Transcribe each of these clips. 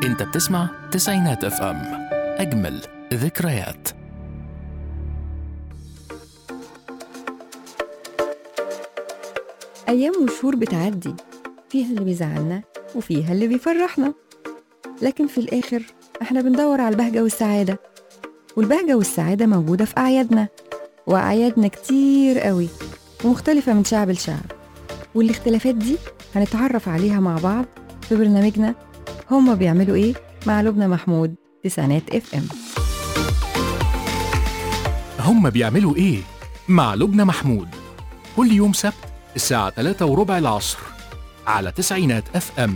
انت بتسمع تسعينات اف ام اجمل ذكريات أيام وشهور بتعدي فيها اللي بيزعلنا وفيها اللي بيفرحنا لكن في الآخر إحنا بندور على البهجة والسعادة والبهجة والسعادة موجودة في أعيادنا وأعيادنا كتير قوي ومختلفة من شعب لشعب والاختلافات دي هنتعرف عليها مع بعض في برنامجنا هما بيعملوا إيه مع لبنى محمود تسعينات اف ام هم بيعملوا ايه مع لبنى محمود كل يوم سبت الساعة 3 وربع العصر على تسعينات اف ام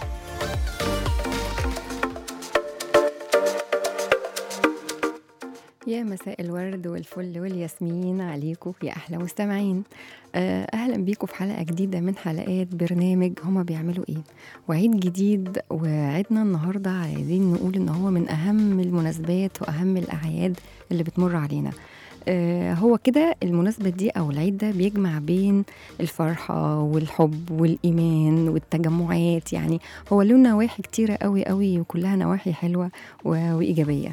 يا مساء الورد والفل والياسمين عليكم يا احلى مستمعين آه، اهلا بيكم في حلقه جديده من حلقات برنامج هما بيعملوا ايه وعيد جديد وعيدنا النهارده عايزين نقول ان هو من اهم المناسبات واهم الاعياد اللي بتمر علينا آه، هو كده المناسبة دي أو العيد ده بيجمع بين الفرحة والحب والإيمان والتجمعات يعني هو له نواحي كتيرة قوي قوي وكلها نواحي حلوة و- وإيجابية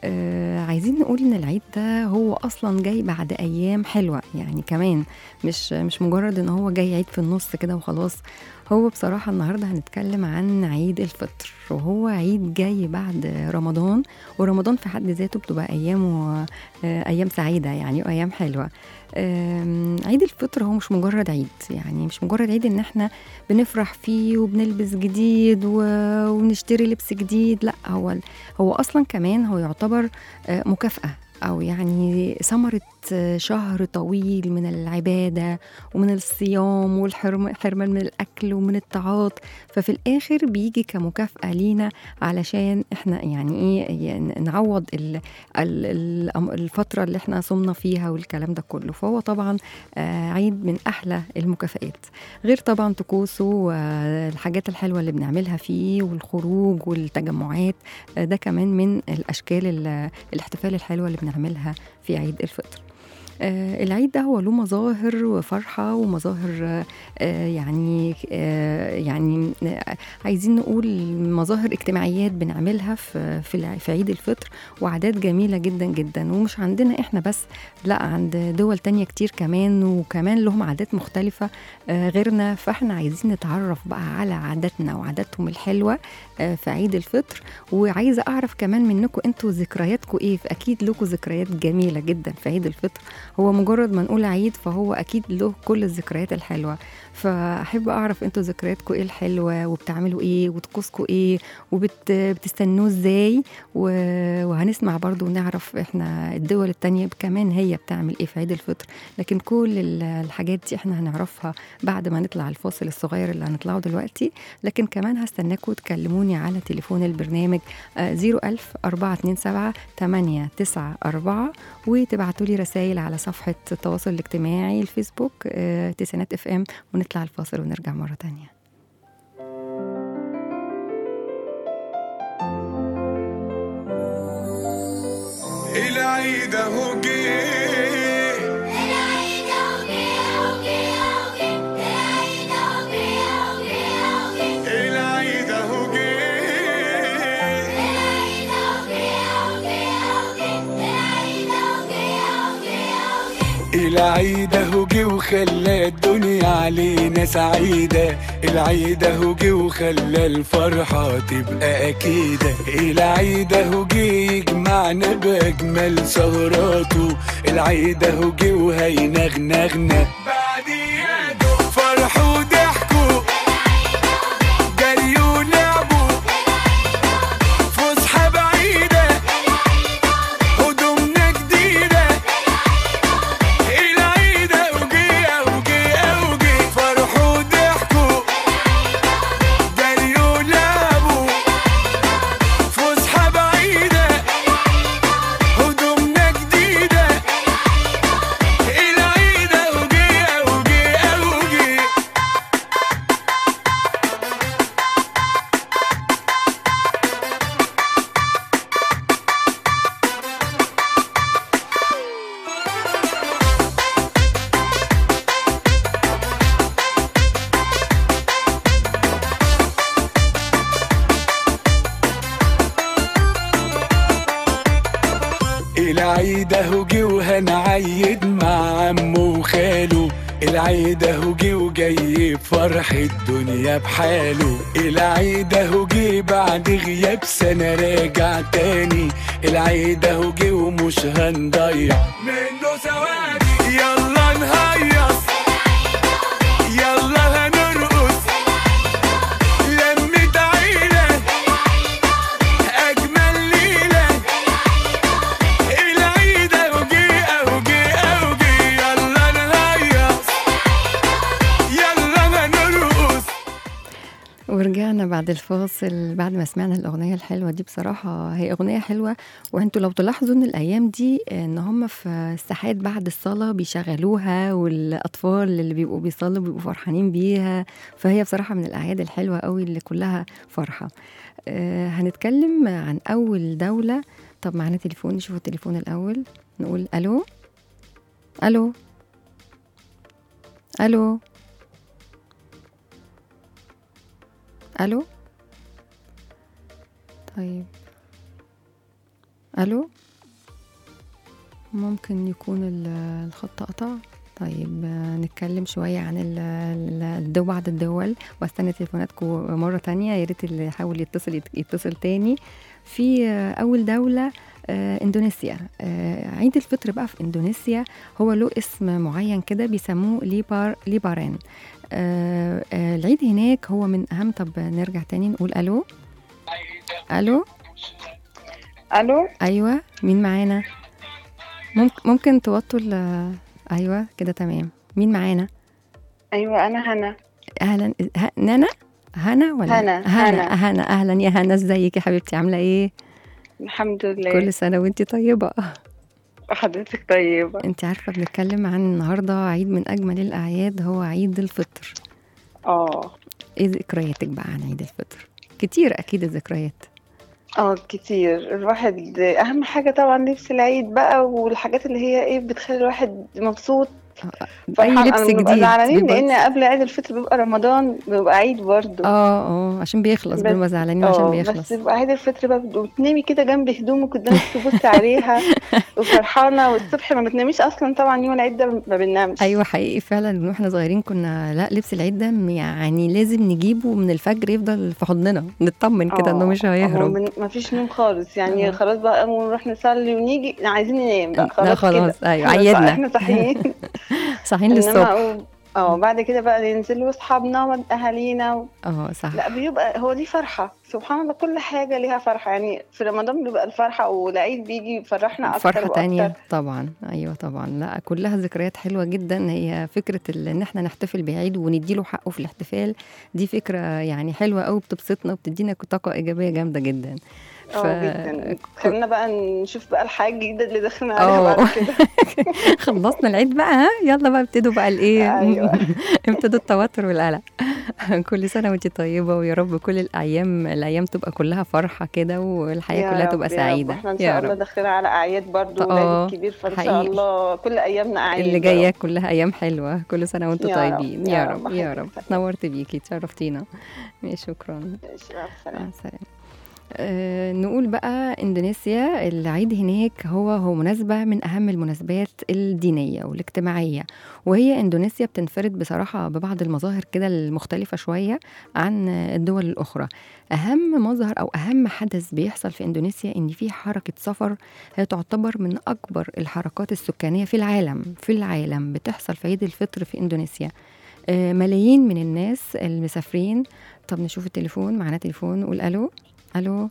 آه عايزين نقول ان العيد ده هو اصلا جاي بعد ايام حلوه يعني كمان مش مش مجرد ان هو جاي عيد في النص كده وخلاص هو بصراحه النهارده هنتكلم عن عيد الفطر وهو عيد جاي بعد رمضان ورمضان في حد ذاته بتبقى ايامه آه، ايام سعيده يعني وايام حلوه آم، عيد الفطر هو مش مجرد عيد يعني مش مجرد عيد ان احنا بنفرح فيه وبنلبس جديد و- ونشتري لبس جديد لا هو هو اصلا كمان هو يعتبر آه، مكافاه او يعني ثمره آه، شهر طويل من العباده ومن الصيام والحرمان من الاكل ومن الطاعات ففي الاخر بيجي كمكافاه لينا علشان احنا يعني ايه يعني نعوض ال ال ال الفتره اللي احنا صمنا فيها والكلام ده كله فهو طبعا آه، عيد من احلى المكافآت غير طبعا طقوسه والحاجات الحلوه اللي بنعملها فيه والخروج والتجمعات آه، ده كمان من الاشكال ال- الاحتفال الحلوه اللي بنعملها في عيد الفطر آه، العيد ده هو له مظاهر وفرحة ومظاهر آه، يعني آه، يعني آه، عايزين نقول مظاهر اجتماعيات بنعملها في في الع- في عيد الفطر وعادات جميلة جدا جدا ومش عندنا احنا بس لا عند دول تانية كتير كمان وكمان لهم عادات مختلفة آه، غيرنا فاحنا عايزين نتعرف بقى على عاداتنا وعاداتهم الحلوة آه، في عيد الفطر وعايزة أعرف كمان منكم انتوا ذكرياتكم ايه فأكيد لكم ذكريات جميلة جدا في عيد الفطر هو مجرد ما نقول عيد فهو أكيد له كل الذكريات الحلوة فأحب أعرف انتوا ذكرياتكم ايه الحلوة وبتعملوا ايه وطقوسكم ايه وبتستنوه ازاي و- وهنسمع برضو ونعرف احنا الدول التانية كمان هي بتعمل ايه في عيد الفطر لكن كل ال- الحاجات دي احنا هنعرفها بعد ما نطلع الفاصل الصغير اللي هنطلعه دلوقتي لكن كمان هستناكم تكلموني على تليفون البرنامج آه، 01000 427 894 وتبعتوا لي رسائل على صفحة التواصل الاجتماعي الفيسبوك آه، تسعينات اف ام ونطلع الفاصل ونرجع مرة تانية العيد اهو جه العيد اهو جه العيد اهو جه وخلى الدنيا علينا سعيدة العيد اهو جه وخلى الفرحة تبقى أكيدة العيد اهو جه يجمعنا بأجمل سهراته العيد اهو جه وهينغنغنا بعد يده فرحوا وضحكوا جريوا ولعبوا فسحة بعيدة هدومنا جديدة العيد اوجي اوجي اوجي فرحوا وضحكوا جريوا ولعبوا فسحة بعيدة هدومنا جديدة العيد اوجي العيد اهو جه وهنعيد مع عمه وخاله العيد اهو جه وجاي بفرح الدنيا بحاله العيد اهو جه بعد غياب سنة راجع تاني العيد اهو جه ومش هنضيع منه ثواني يلا نهيص يلا هنرقص لمة عيلة أجمل ليلة العيد أهو جه أهو جه أهو جه يلا نهيص يلا هنرقص ورجعنا بعد الفاصل بعد ما سمعنا الأغنية الحلوة دي بصراحة هي أغنية حلوة وانتوا لو تلاحظوا ان الأيام دي ان هم في الساحات بعد الصلاة بيشغلوها والأطفال اللي بيبقوا بيصلوا بيبقوا فرحانين بيها فهي بصراحة من الأعياد الحلوة قوي اللي كلها فرحة آه هنتكلم عن أول دولة طب معانا تليفون نشوف التليفون الأول نقول ألو ألو ألو ألو طيب ألو ممكن يكون ال- الخط قطع طيب آه، نتكلم شوية عن ال- ال- الدول بعض الدول واستنى تليفوناتكم مرة تانية يا ريت اللي يحاول يتصل يت- يتصل تاني في آه، أول دولة آه، إندونيسيا آه، عيد الفطر بقى في إندونيسيا هو له اسم معين كده بيسموه ليبار ليباران آه، آه، العيد هناك هو من أهم طب نرجع تاني نقول ألو ألو الو أيوة مين معانا ممكن ممكن توطوا ال- أيوة كده تمام مين معانا ايوه انا هنا أهلا ه- نانا هنا ولا هنا، هنا هنا. هنا أهلا يا هنا ازيك يا حبيبتي عاملة إيه الحمد لله كل سنة وانتي طيبة حضرتك طيبه انت عارفة بنتكلم عن النهاردة عيد من أجمل الأعياد هو عيد الفطر اه ايه ذكرياتك بقى عن عيد الفطر كتير أكيد الذكريات اه كتير الواحد اهم حاجه طبعا لبس العيد بقى والحاجات اللي هي ايه بتخلي الواحد مبسوط أي فرحان. لبس أنا بنبقى جديد زعلانين بيبقى- لان قبل عيد الفطر بيبقى رمضان بيبقى عيد برضه اه اه عشان بيخلص بس- بنبقى زعلانين عشان اه بيخلص بس بيبقى عيد الفطر بقى بتنامي كده جنب هدومك قدامك تبص عليها وفرحانه والصبح ما بتناميش اصلا طبعا يوم العيد ده ما بننامش ايوه حقيقي فعلا من واحنا صغيرين كنا لا لبس العيد ده م- يعني لازم نجيبه من الفجر يفضل في حضننا نطمن كده انه مش هيهرب ما فيش نوم خالص يعني اه. خلاص بقى قوم نروح نصلي ونيجي عايزين ننام بقى لا خلاص خلاص كده ايوه خلاص بقى عيدنا احنا صاحيين صاحيين انما للصبح أقوم- اه بعد كده بقى ننزل واصحابنا واهالينا و... اه صح لا بيبقى هو دي فرحه سبحان الله كل حاجه ليها فرحه يعني في رمضان بيبقى الفرحه والعيد بيجي يفرحنا اكتر فرحة واكتر تانية طبعا أيوة طبعا لا كلها ذكريات حلوة جدا هي فكرة ال- إن احنا نحتفل بعيد ونديله حقه في الاحتفال دي فكرة يعني حلوة قوي بتبسطنا وبتدينا طاقة إيجابية جامدة جدا اه جدا خلينا بقى نشوف بقى الحاجه الجديده اللي داخلين عليها اه. بعد كده خلصنا العيد بقى ها يلا بقى ابتدوا بقى الايه أيوة. ابتدوا التوتر والقلق كل سنة وانت طيبة ويا رب كل الأيام الأيام تبقى كلها فرحة كده والحياة يا كلها رب- تبقى يا رب. سعيدة احنا ان يا شاء الله رب داخلين على اعياد برضو اه، والعيد الكبير فان شاء حقيقي. الله كل ايامنا اعياد اللي يا جاية رب. كلها أيام حلوة كل سنة وانتم يا رب، طيبين يا يا رب، رب يا حبيبتي. رب نورت بيكي تشرفتينا ماشي، شكرا ماشي، مع السلامة. مع السلامة أه نقول بقى اندونيسيا العيد هناك هو هو مناسبة من أهم المناسبات الدينية والاجتماعية وهي اندونيسيا بتنفرد بصراحة ببعض المظاهر كده المختلفة شوية عن الدول الأخرى أهم مظهر أو أهم حدث بيحصل في اندونيسيا إن في حركة سفر هي تعتبر من أكبر الحركات السكانية في العالم في العالم بتحصل في عيد الفطر في اندونيسيا آه، ملايين من الناس المسافرين طب نشوف التليفون معانا تليفون نقول الو الو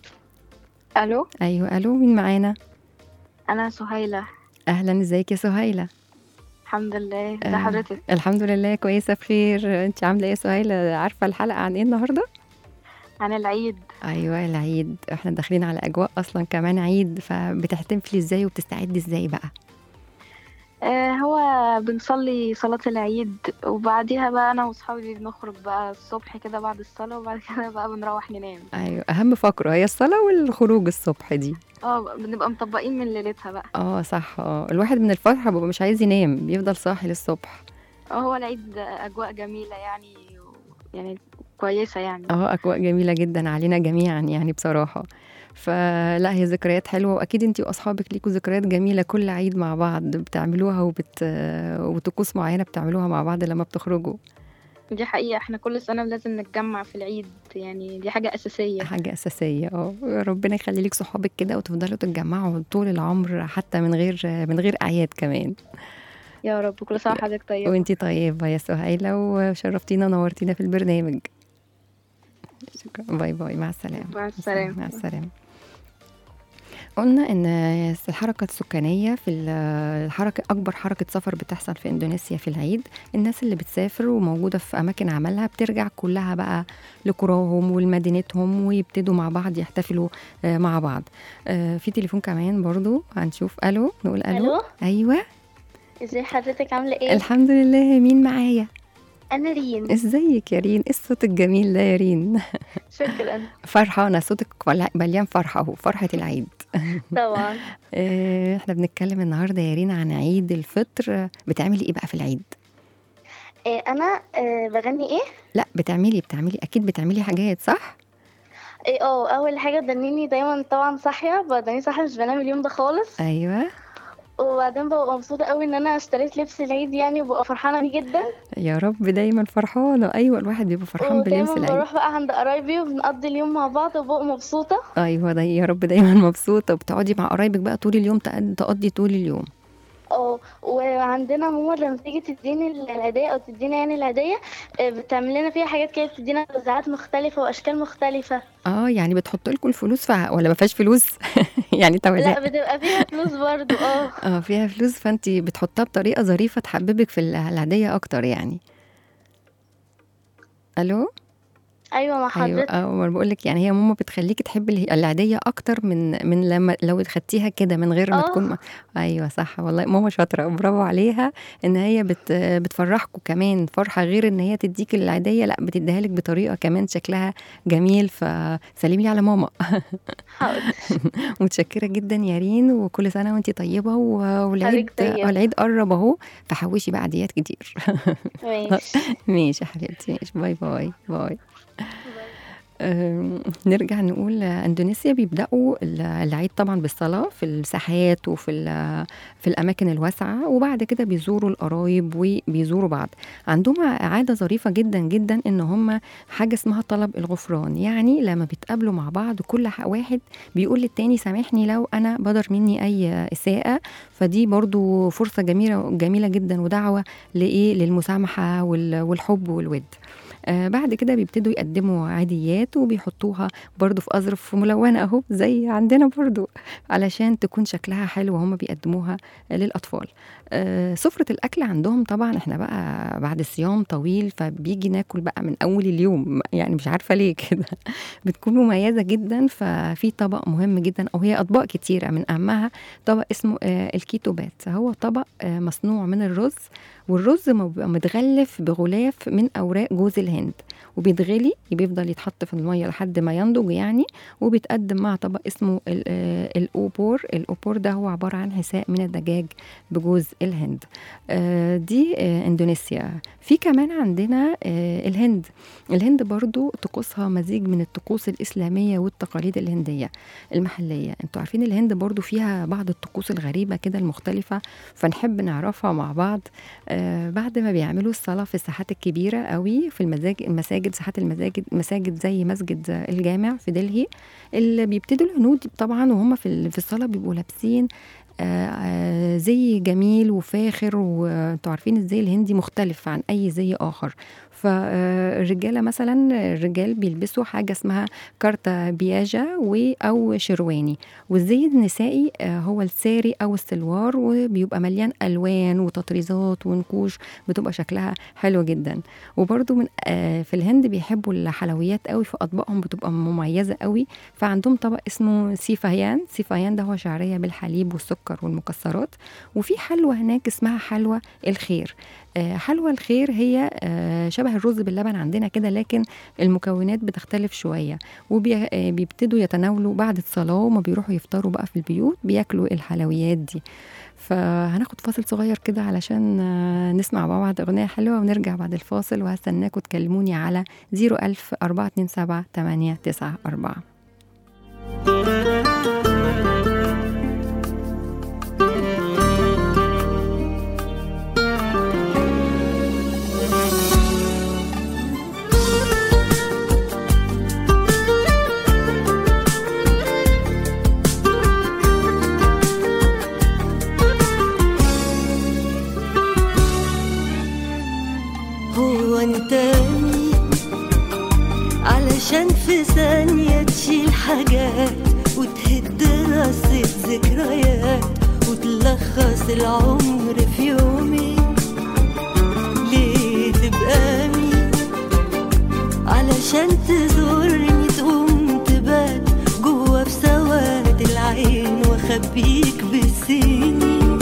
الو ايوه الو مين معانا انا سهيله اهلا ازيك يا سهيله الحمد لله ازي آه. حضرتك الحمد لله كويسه بخير انت عامله ايه يا سهيله عارفه الحلقه عن ايه النهارده عن العيد ايوه العيد احنا داخلين على اجواء اصلا كمان عيد فبتحتفلي ازاي وبتستعدي ازاي بقى آه هو بنصلي صلاة العيد وبعديها بقى انا واصحابي بنخرج بقى الصبح كده بعد الصلاة وبعد كده بقى بنروح ننام ايوه اهم فقره هي الصلاه والخروج الصبح دي اه بنبقى مطبقين من ليلتها بقى اه صح اه الواحد من الفرحه بيبقى مش عايز ينام بيفضل صاحي للصبح اه هو العيد اجواء جميلة يعني و- يعني كويسة يعني اه اجواء جميله جدا علينا جميعا يعني بصراحه فلا هي ذكريات حلوه واكيد انتي واصحابك ليكوا ذكريات جميله كل عيد مع بعض بتعملوها وبت... وطقوس معينه بتعملوها مع بعض لما بتخرجوا دي حقيقة احنا كل سنة لازم نتجمع في العيد يعني دي حاجة أساسية حاجه اساسيه اه ربنا يخلي لك صحابك كده وتفضلوا تتجمعوا طول العمر حتى من غير من غير اعياد كمان يا رب كل سنة وحضرتك طيب وانتي طيبه يا سهيله وشرفتينا ونورتينا في البرنامج شكرا باي باي مع السلامه مع السلامة مع السلامة قلنا ان الحركة السكانية في ال- الحركة أكبر حركة سفر بتحصل في إندونيسيا في العيد الناس اللي بتسافر وموجودة في أماكن عملها بترجع كلها بقى لقراهم ولمدينتهم ويبتدوا مع بعض يحتفلوا آه، مع بعض آه، في تليفون كمان برضو هنشوف ألو نقول ألو ألو؟ أيوة ازي حضرتك عاملة ايه؟ الحمد لله مين معايا أنا رين ازيك يا رين ايه الصوت الجميل ده يا رين شكرا فرحانة صوتك مليان فرحة اهو فرحة العيد طبعا آه، احنا بنتكلم النهارده يا رينا عن عيد الفطر بتعملي ايه بقى في العيد إيه أنا آه بغني ايه؟ لا بتعملي بتعملي اكيد بتعملي حاجات صح ايه اه أول حاجة دنيني دايما طبعا صاحية بدني صاحية مش بنام اليوم ده خالص ايوه وبعدين ببقى مبسوطة قوي إن أنا اشتريت لبس العيد يعني وببقى فرحانة بيه جدا يا رب دايما فرحانه ايوه الواحد بيبقى فرحان بلبس ودايما العيد بروح بقى عند قرايبي وبنقضي اليوم مع بعض وببقى مبسوطة ايوه ده يا رب دايما مبسوطه وبتقعدي مع قرايبك بقى طول اليوم تقد- تقضي طول اليوم اه وعندنا ماما لما تيجي تديني العيدية أو تدينا يعني العيدية آه، بتعمل لنا فيها حاجات كده بتدينا توزيعات مختلفة وأشكال مختلفة اه يعني بتحط لكم الفلوس ف... ولا ما فيهاش فلوس يعني لا توزيع بتبقى فيها فلوس برضو اه اه فيها فلوس فانت بتحطها بطريقه ظريفه تحببك في الع- العاديه اكتر يعني الو أيوة مع ايوه حضرتك اه ما بقول لك يعني هي ماما بتخليكي تحبي اله- العاديه اكتر من من لما لو خدتيها كده من غير ما آه. تكون ما ايوه صح والله ماما شاطره برافو عليها ان هي بت بتفرحكم كمان فرحه غير ان هي تديك العاديه لا بتديها لك بطريقه كمان شكلها جميل فسلمي لي على ماما حاضر متشكره جدا يا رين وكل سنه وانت طيبه و- والعيد حضرتك طيبة. العيد قرب اهو فحوشي بقى عاديات كتير ماشي ماشي يا حبيبتي ماشي باي باي باي أم، نرجع نقول آه، اندونيسيا بيبداوا ال- العيد طبعا بالصلاه في الساحات وفي ال- في الاماكن الواسعه وبعد كده بيزوروا القرايب وبيزوروا بعض عندهم عاده ظريفه جدا جدا ان هم حاجه اسمها طلب الغفران يعني لما بيتقابلوا مع بعض كل ح- واحد بيقول للتاني سامحني لو انا بدر مني اي اساءه فدي برضو فرصه جميله جميله جدا ودعوه لايه للمسامحه وال- والحب والود آه بعد كده بيبتدوا يقدموا عاديات وبيحطوها برضو في أظرف ملونة أهو زي عندنا برضو علشان تكون شكلها حلو وهم بيقدموها للأطفال آه سفرة الأكل عندهم طبعا احنا بقى بعد صيام طويل فبيجي ناكل بقى من أول اليوم يعني مش عارفة ليه كده بتكون مميزة جدا ففي طبق مهم جدا أو هي أطباق كتيرة من أهمها طبق اسمه آه الكيتوبات هو طبق آه مصنوع من الرز والرز ما بيبقى متغلف بغلاف من اوراق جوز الهند وبيتغلي بيفضل يتحط في الميه لحد ما ينضج يعني وبيتقدم مع طبق اسمه ال- آه، الاوبور الاوبور ده هو عباره عن حساء من الدجاج بجوز الهند آه، دي آه، اندونيسيا في كمان عندنا آه، الهند الهند برضو طقوسها مزيج من الطقوس الاسلاميه والتقاليد الهنديه المحليه انتوا عارفين الهند برضو فيها بعض الطقوس الغريبه كده المختلفه فنحب نعرفها مع بعض آه، بعد ما بيعملوا الصلاة في الساحات الكبيرة قوي في المساجد المساجد ساحات المساجد مساجد زي مسجد آه، الجامع في دلهي اللي بيبتدوا الهنود طبعا وهم في ال- في الصلاة بيبقوا لابسين آه، آه، زي جميل وفاخر وانتوا عارفين الزي الهندي مختلف عن اي زي اخر فالرجاله مثلا الرجال بيلبسوا حاجه اسمها كارتا بياجا و او شرواني والزي النسائي آه، هو الساري او السلوار وبيبقى مليان الوان وتطريزات ونقوش بتبقى شكلها حلو جدا وبرده من آه، في الهند بيحبوا الحلويات قوي في اطباقهم بتبقى مميزه قوي فعندهم طبق اسمه سيفايان سيفايان ده هو شعريه بالحليب والسكر والمكسرات وفي حلوى هناك اسمها حلوى الخير آه، حلوى الخير هي آه، شبه الرز باللبن عندنا كده لكن المكونات بتختلف شويه وبيبتدوا يتناولوا بعد الصلاه وما بيروحوا يفطروا بقى في البيوت بياكلوا الحلويات دي فهناخد فاصل صغير كده علشان آه، نسمع مع بعض أغنية حلوة ونرجع بعد الفاصل وهستناكم تكلموني على 01000 427 894 هو انت مين علشان في ثانية تشيل حاجات وتهد راسة ذكريات وتلخص العمر في يومين ليه تبقى مين علشان تزورني تقوم تبات جوا في سواد العين واخبيك بالسنين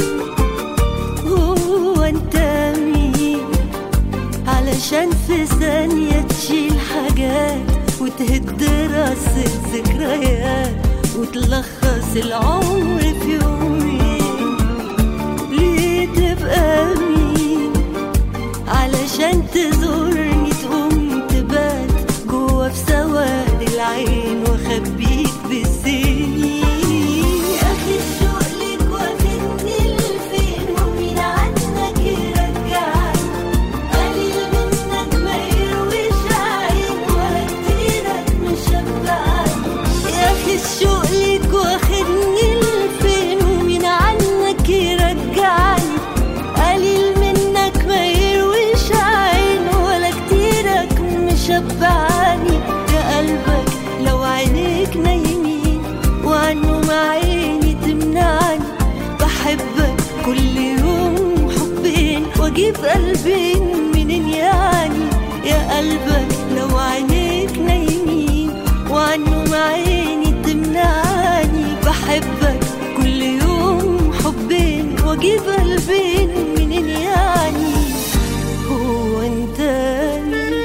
هو انت مين علشان في ثانية تشيل حاجات وتهد راس الذكريات وتلخص العمر في يومين ليه تبقى مين علشان تزورني تقوم تبات جوا في سواد العين واخبيك بالسنين يا اخي الشوق ليك واخدني لفين ومين عنك يرجعني قليل منك ما يرويش عين ولا كتيرك مشبعني يا اخي الشوق ليك واخدني لفين ومين عنك يرجعني قليل منك ما يرويش عين ولا كتيرك مشبعني يا قلبك لو عينيك نايمين وعنهم عيني تمنعني بحبك كل يوم حبين واجيب قلبين منين يعني يا قلبك لو عينيك نايمين وعنهم عيني تمنعني بحبك كل يوم حبين واجيب قلبين منين يعني هو انت مين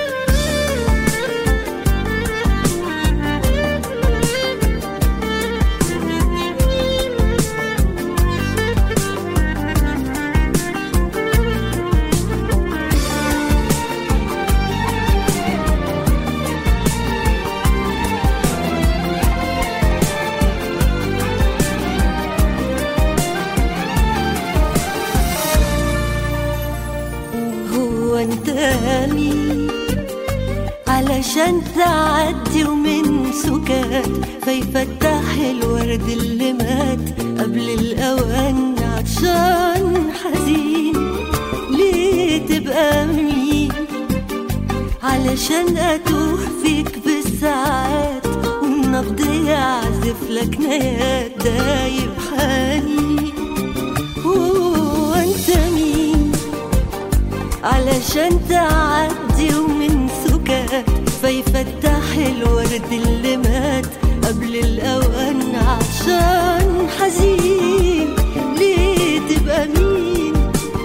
هو انت مين علشان تعدي ومن سكات فيفتح الورد اللي مات قبل الاوان عطشان حزين ليه تبقى مين علشان اتوه فيك بالساعات والنبض يعزف لك نيات دايب حنين هو انت مين علشان تعدي ومن سكات فيفتح الورد اللي مات قبل الأوان عطشان حزين ليه تبقى مين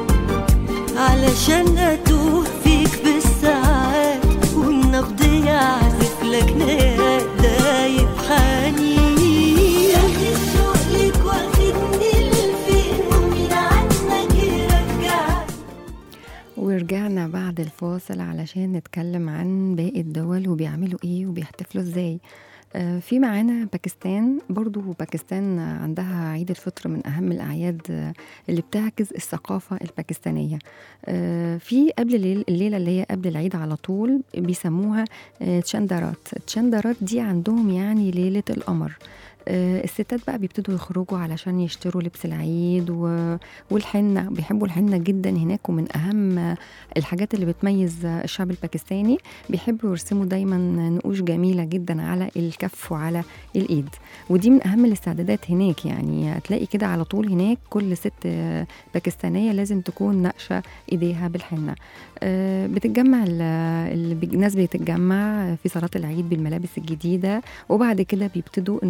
علشان أتوه فيك بالساعات والنبض يعزف لك نيات دايب حنين يا أخي الشوق ليك واخدني لفين ومين عنك يرجعني ورجعنا بعد الفاصل علشان نتكلم عن باقي الدول وبيعملوا ايه وبيحتفلوا ازاي آه، في معانا باكستان برضو باكستان عندها عيد الفطر من أهم الأعياد آه، اللي بتعكس الثقافة الباكستانية آه، في قبل الليل- الليلة اللي هي قبل العيد على طول بيسموها آه، تشندرات التشندرات دي عندهم يعني ليلة القمر آه، الستات بقى بيبتدوا يخرجوا علشان يشتروا لبس العيد و... والحنة بيحبوا الحنة جدا هناك ومن أهم آه، الحاجات اللي بتميز آه، الشعب الباكستاني بيحبوا يرسموا دايما نقوش جميلة جدا على الكف وعلى الإيد ودي من أهم الاستعدادات هناك يعني هتلاقي كده على طول هناك كل ست آه، باكستانية لازم تكون ناقشة إيديها بالحنة آه، بتتجمع ال- ال- الناس بتتجمع في صلاة العيد بالملابس الجديدة وبعد كده بيبتدوا ان هم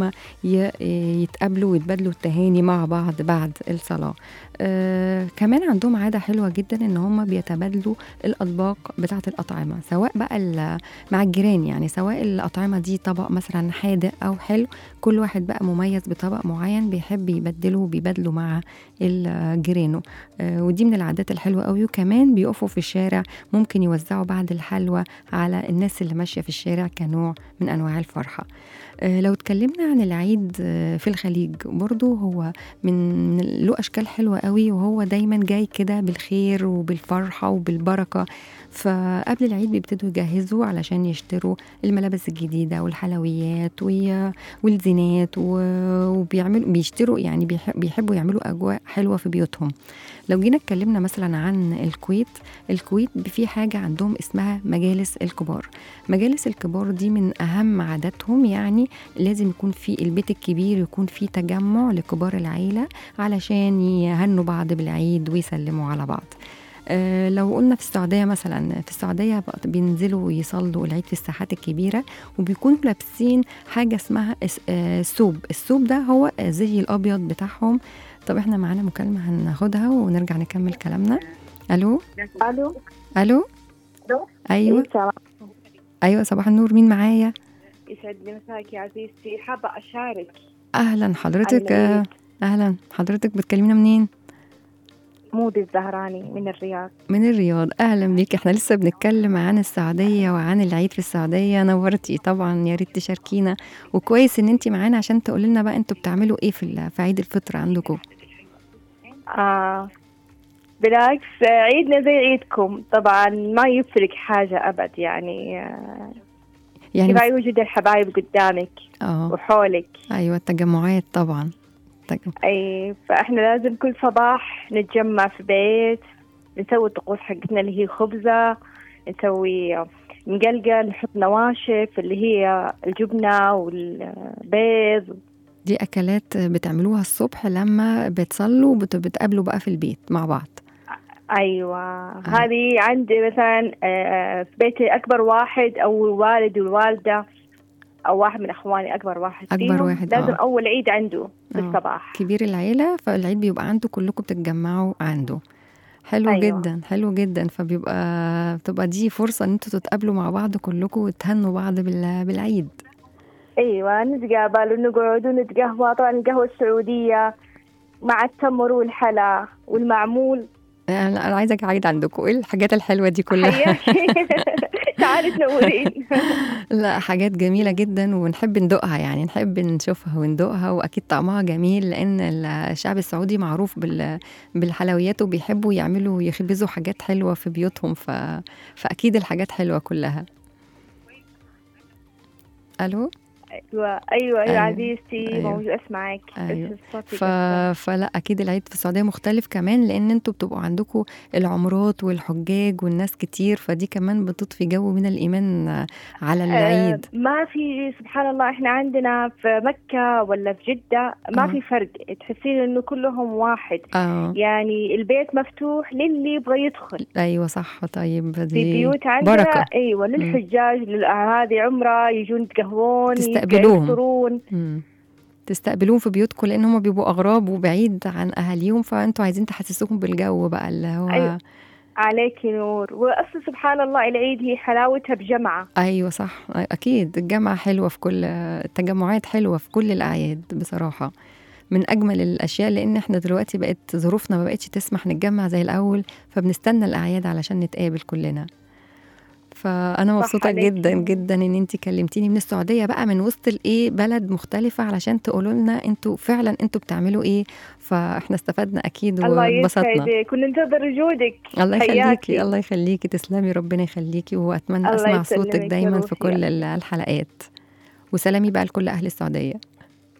هم ي- يتقابلوا ويتبادلوا التهاني مع بعض بعد الصلاة آه كمان عندهم عادة حلوة جدا ان هم بيتبادلوا الاطباق بتاعة الاطعمة سواء بقى ال- مع الجيران يعني سواء الاطعمة دي طبق مثلا حادق او حلو كل واحد بقى مميز بطبق معين بيحب يبدله وبيبادله مع ال- جيرانه آه ودي من العادات الحلوة قوي وكمان بيقفوا في الشارع ممكن يوزعوا بعض الحلوى على الناس اللي ماشية في الشارع كنوع من انواع الفرحة آه، لو اتكلمنا عن العيد آه، في الخليج برضو هو من من له اشكال حلوه قوي وهو دايما جاي كده بالخير وبالفرحه وبالبركه فقبل العيد بيبتدوا يجهزوا علشان يشتروا الملابس الجديده والحلويات وي- والزينات و- وبيعملوا بيشتروا يعني بيح- بيحبوا يعملوا اجواء حلوه في بيوتهم لو جينا اتكلمنا مثلا عن الكويت الكويت في حاجه عندهم اسمها مجالس الكبار مجالس الكبار دي من اهم عاداتهم يعني لازم يكون في البيت الكبير يكون في تجمع لكبار العيله علشان يهنوا بعض بالعيد ويسلموا على بعض آه، لو قلنا في السعودية مثلا في السعودية بقى بينزلوا يصلوا العيد في الساحات الكبيرة وبيكونوا لابسين حاجة اسمها اس- آه، ثوب الثوب ده هو زي الأبيض بتاعهم طب احنا معانا مكالمة هناخدها ونرجع نكمل كلامنا ألو الو ألو ألو؟ أيوة سلام أيوة صباح النور مين معايا يسعد لي مساك يا عزيزتي حابة أشارك أهلا حضرتك آه، العيد. أهلا حضرتك بتكلمينا منين مودي الزهراني من الرياض من الرياض اهلا بيك احنا لسه بنتكلم عن السعوديه وعن العيد في السعوديه نورتي طبعا يا ريت تشاركينا وكويس ان انت معانا عشان تقولي لنا بقى انتوا بتعملوا ايه في ال- في عيد الفطر عندكم آه بالعكس آه، عيدنا زي عيدكم طبعا ما يفرق حاجة أبد يعني آه، يعني كفاية وجود الحبايب قدامك اه وحولك ايوه التجمعات طبعا تجمع. أي فإحنا لازم كل صباح نتجمع في بيت نسوي الطقوس حقتنا اللي هي خبزة نسوي آه، مقلقل نحط نواشف اللي هي الجبنة والبيض دي اكلات بتعملوها الصبح لما بتصلوا وبت- بتقابلوا بقى في البيت مع بعض ايوه هذه عندي مثلا آه، في بيتي اكبر واحد او الوالد والوالده او واحد من اخواني اكبر واحد أكبر فيهم واحد، لازم آه. اول عيد عنده في آه. الصباح كبير العيله فالعيد بيبقى عنده كلكم بتتجمعوا عنده حلو أيوة. جدا حلو جدا فبيبقى بتبقى دي فرصه ان انتوا تتقابلوا مع بعض كلكم وتهنوا بعض بال- بالعيد ايوه نتقابل ونقعد ونتقهوى طبعا القهوه السعوديه مع التمر والحلا والمعمول انا أنا عايزه عيد عندكم ايه الحاجات الحلوه دي كلها حياكي تعالي تنورين لا حاجات جميله جدا ونحب ندوقها يعني نحب نشوفها وندوقها واكيد طعمها جميل لان الشعب السعودي معروف بال- بالحلويات وبيحبوا يعملوا يخبزوا حاجات حلوه في بيوتهم ف... فاكيد الحاجات حلوه كلها الو ايوه ايوه أيوة. يا عزيزتي أيوة. موجود اسمعك أيوة. بس صوتي ف... قطع. فلا اكيد العيد في السعوديه مختلف كمان لان انتوا بتبقوا عندكم العمرات والحجاج والناس كتير فدي كمان بتضفي جو من الايمان على العيد آه، ما في سبحان الله احنا عندنا في مكة ولا في جدة ما آه. في فرق تحسين انه كلهم واحد اه يعني البيت مفتوح للي يبغى يدخل ايوه صح طيب في دي بيوت عندنا بركه ايوه للحجاج لل- هذه عمرة يجون يتقهوون تستقبلوهم. يفطرون مم. تستقبلوهم في بيوتكم لان هم بيبقوا اغراب وبعيد عن اهاليهم فانتوا عايزين تحسسوهم بالجو بقى اللي هو أيوة. عليك نور واصلا سبحان الله العيد هي حلاوتها بجمعة ايوه صح اكيد الجامعه حلوه في كل التجمعات حلوه في كل الاعياد بصراحه من اجمل الاشياء لان احنا دلوقتي بقت ظروفنا ما بقتش تسمح نتجمع زي الاول فبنستنى الاعياد علشان نتقابل كلنا فانا مبسوطه عليكي. جدا جدا ان انت كلمتيني من السعوديه بقى من وسط الايه بلد مختلفه علشان تقولوا لنا انتوا فعلا انتوا بتعملوا ايه فاحنا استفدنا اكيد الله واتبسطنا يسعدك كنا ننتظر وجودك الله حياكي. يخليكي الله يخليكي تسلمي ربنا يخليكي واتمنى الله اسمع يسلمك صوتك يا دايما في روحي. كل ال- الحلقات وسلامي بقى لكل اهل السعوديه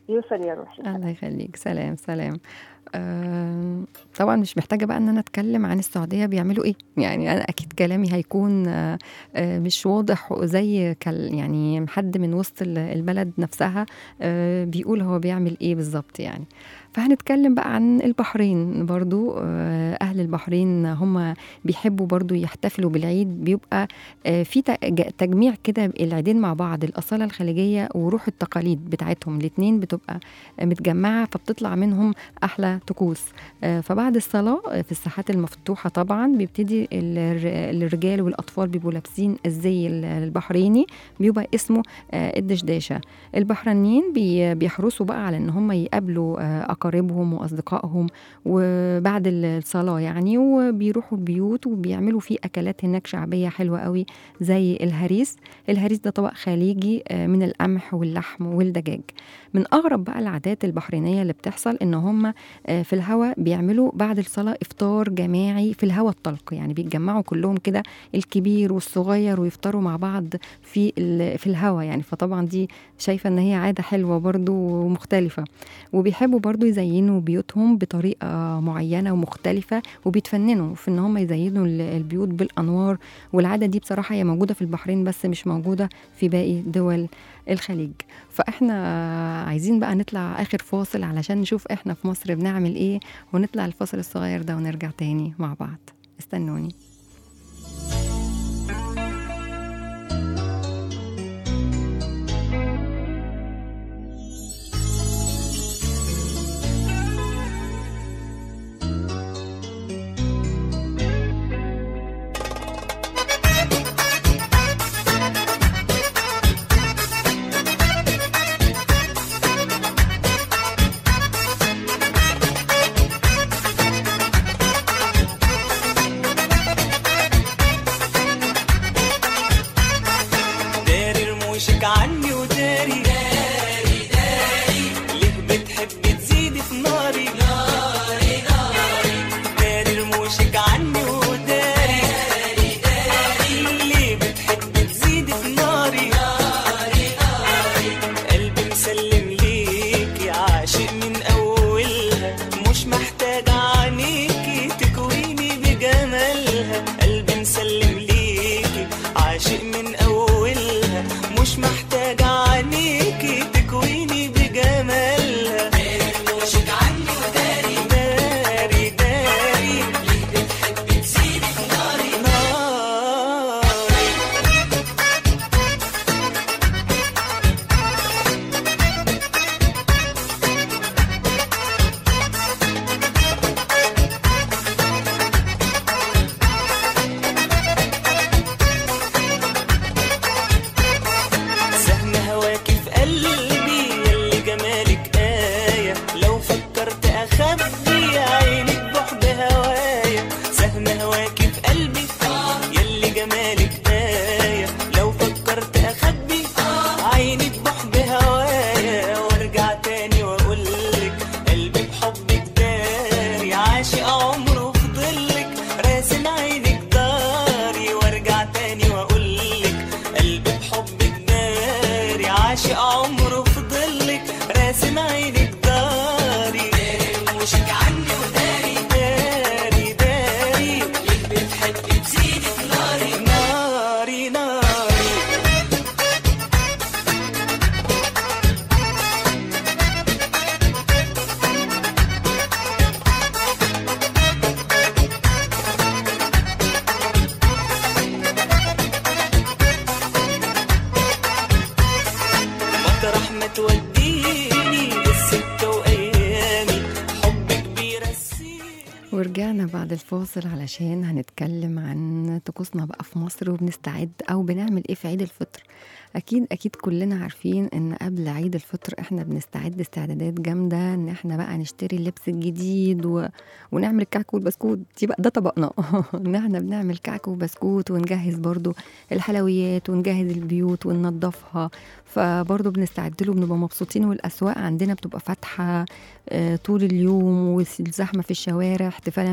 يوصل يا روحي الله يخليك سلام سلام آم، طبعا مش محتاجه بقى ان انا اتكلم عن السعوديه بيعملوا ايه يعني انا اكيد كلامي هيكون آه، آه، مش واضح زي كال يعني حد من وسط ال- البلد نفسها آه، بيقول هو بيعمل ايه بالظبط يعني فهنتكلم بقى عن البحرين برضو آه، أهل البحرين هم بيحبوا برضو يحتفلوا بالعيد بيبقى آه، في تج- تجميع كده العيدين مع بعض الأصالة الخليجية وروح التقاليد بتاعتهم الاتنين بتبقى متجمعة فبتطلع منهم أحلى طقوس آه، فبعد الصلاة آه، في الساحات المفتوحة طبعا بيبتدي الر- الرجال والأطفال بيبقوا لابسين الزي ال- البحريني بيبقى اسمه آه، الدشداشة البحرينيين بي- بيحرصوا بقى على ان هم يقابلوا آه، اقاربهم واصدقائهم وبعد الصلاه يعني وبيروحوا البيوت وبيعملوا فيه اكلات هناك شعبيه حلوه قوي زي الهريس الهريس ده طبق خليجي آه، من القمح واللحم والدجاج من اغرب بقى العادات البحرينيه اللي بتحصل ان هم آه، في الهوا بيعملوا بعد الصلاه افطار جماعي في الهوا الطلق يعني بيتجمعوا كلهم كده الكبير والصغير ويفطروا مع بعض في ال- في الهوا يعني فطبعا دي شايفه ان هي عاده حلوه برضو ومختلفه وبيحبوا برضو يزينوا بيوتهم بطريقه معينه ومختلفه وبيتفننوا في ان هم يزينوا ال- البيوت بالانوار والعاده دي بصراحه هي موجوده في البحرين بس مش موجوده في باقي دول الخليج فاحنا عايزين بقى نطلع اخر فاصل علشان نشوف احنا في مصر بنعمل ايه ونطلع الفاصل الصغير ده ونرجع تاني مع بعض استنوني داري رموشك عني وداري داري داري ليه بتحب تزيد في ناري ناري ناري داري رموشك عني وداري داري داري ليه بتحب تزيد في ناري ناري ناري قلبي مسلم ليكي عاشق من اولها مش محتاج عينيكي تكويني بجمالها قلبي مسلم ليكي عاشق من اولها مش محتاج عينيكي تكويني بجمالها مشك عني وداري داري داري ليه بتحب تزيد في ناري ناري سهم هواكي في قلبي يلي جمالك آية لو فكرت أخبي عينك بحب هوايا سهم هواكي في قلبي يلي جمالك آية لو فكرت أخبي عينك بحب هوايا وارجع تاني وأقولك قلبي بحبك داري عاشق عمره في ظلك راسم عينك داري وارجع تاني وأقولك قلبي بحبك داري عاشق عمره في ظلك راسم عينك داري داري وشك عني وداري داري داري ليه بتحب تزيد في ناري ناري ناري مطرح ما توديني بالسكة وأيامي حبك بيرسيني ورجعنا بعد الفاصل علشان هنتكلم عن طقوسنا بقى في مصر وبنستعد او بنعمل ايه في عيد الفطر اكيد اكيد كلنا عارفين ان قبل عيد الفطر احنا بنستعد استعدادات جامده ان احنا بقى نشتري اللبس الجديد و... ونعمل الكعك والبسكوت دي بقى ده طبقنا ان احنا بنعمل كعك وبسكوت ونجهز برضو الحلويات ونجهز البيوت وننظفها فبرضو بنستعد له بنبقى مبسوطين والاسواق عندنا بتبقى فاتحه آه، طول اليوم والزحمه في الشوارع احتفالا بالعيد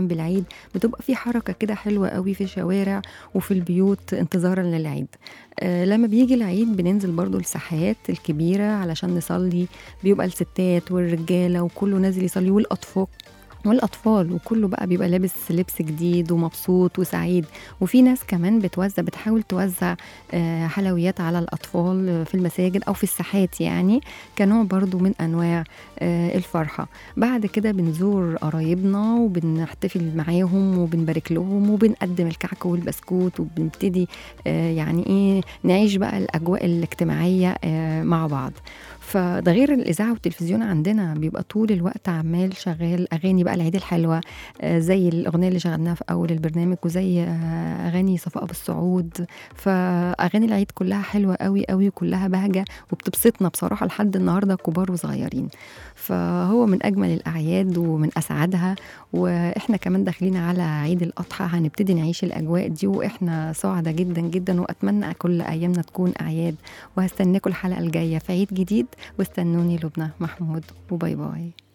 بتبقى في حركه كده حلوه قوي في الشوارع وفي البيوت انتظارا للعيد آه لما بيجي العيد بننزل برضو الساحات الكبيره علشان نصلي بيبقى الستات والرجاله وكله نازل يصلي والاطفال والاطفال وكله بقى بيبقى لابس لبس جديد ومبسوط وسعيد وفي ناس كمان بتوزع بتحاول توزع آه، حلويات على الاطفال في المساجد او في الساحات يعني كنوع برضو من انواع آه، الفرحه بعد كده بنزور قرايبنا وبنحتفل معاهم وبنبارك لهم وبنقدم الكعك والبسكوت وبنبتدي آه، يعني ايه نعيش بقى الاجواء الاجتماعيه آه، مع بعض فده غير الاذاعه والتلفزيون عندنا بيبقى طول الوقت عمال شغال اغاني بقى العيد الحلوه آه، زي الاغنيه اللي شغلناها في اول البرنامج وزي آه، اغاني صفاء ابو السعود فاغاني العيد كلها حلوه قوي قوي وكلها بهجه وبتبسطنا بصراحه لحد النهارده كبار وصغيرين فهو من اجمل الاعياد ومن اسعدها واحنا كمان داخلين على عيد الاضحى هنبتدي نعيش الاجواء دي واحنا سعداء جدا جدا واتمنى كل ايامنا تكون اعياد وهستناكم الحلقه الجايه في عيد جديد واستنوني لبنى محمود وباي باي